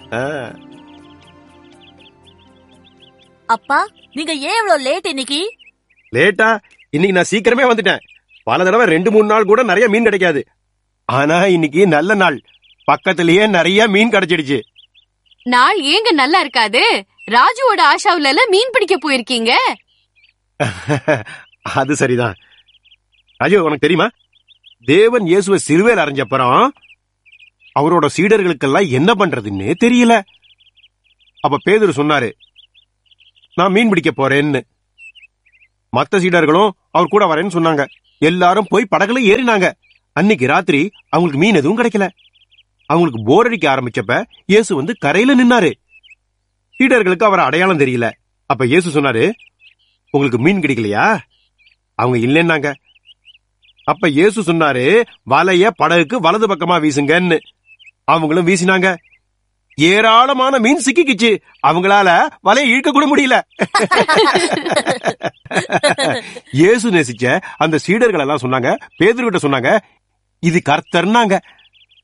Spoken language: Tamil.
ஆ, அப்பா நீங்க ஏன் இவ்வளவு லேட் இன்னைக்கு லேட்டா இன்னைக்கு நான் சீக்கிரமே வந்துட்டேன் பல தடவை ரெண்டு மூணு நாள் கூட நிறைய மீன் கிடைக்காது ஆனா இன்னைக்கு நல்ல நாள் பக்கத்திலேயே நிறைய மீன் கிடைச்சிடுச்சு நாள் ஏங்க நல்லா இருக்காது ராஜுவோட ஆஷாவுல எல்லாம் மீன் பிடிக்க போயிருக்கீங்க அது சரிதான் ராஜு உனக்கு தெரியுமா தேவன் இயேசுவை சிறுவேல் அரைஞ்சப்பறம் அவரோட சீடர்களுக்கெல்லாம் என்ன பண்றதுன்னு தெரியல அப்ப பேதுரு சொன்னாரு நான் மீன் பிடிக்க போறேன்னு மத்த சீடர்களும் அவர் கூட வரேன்னு சொன்னாங்க எல்லாரும் போய் படகுல ஏறினாங்க அன்னைக்கு ராத்திரி அவங்களுக்கு மீன் எதுவும் கிடைக்கல அவங்களுக்கு போர் அடிக்க ஆரம்பிச்சப்ப இயேசு வந்து கரையில நின்னாரு சீடர்களுக்கு அவர் அடையாளம் தெரியல அப்ப இயேசு சொன்னாரு உங்களுக்கு மீன் கிடைக்கலையா அவங்க இல்லைன்னாங்க அப்ப இயேசு சொன்னாரு வலைய படகுக்கு வலது பக்கமா வீசுங்கன்னு அவங்களும் வீசினாங்க ஏராளமான மீன் சிக்கிக்கிச்சு அவங்களால வலையை இழுக்க கூட முடியல இயேசு நேசிச்ச அந்த சீடர்கள் எல்லாம் சொன்னாங்க பேதுருகிட்ட சொன்னாங்க இது கர்த்தர்னாங்க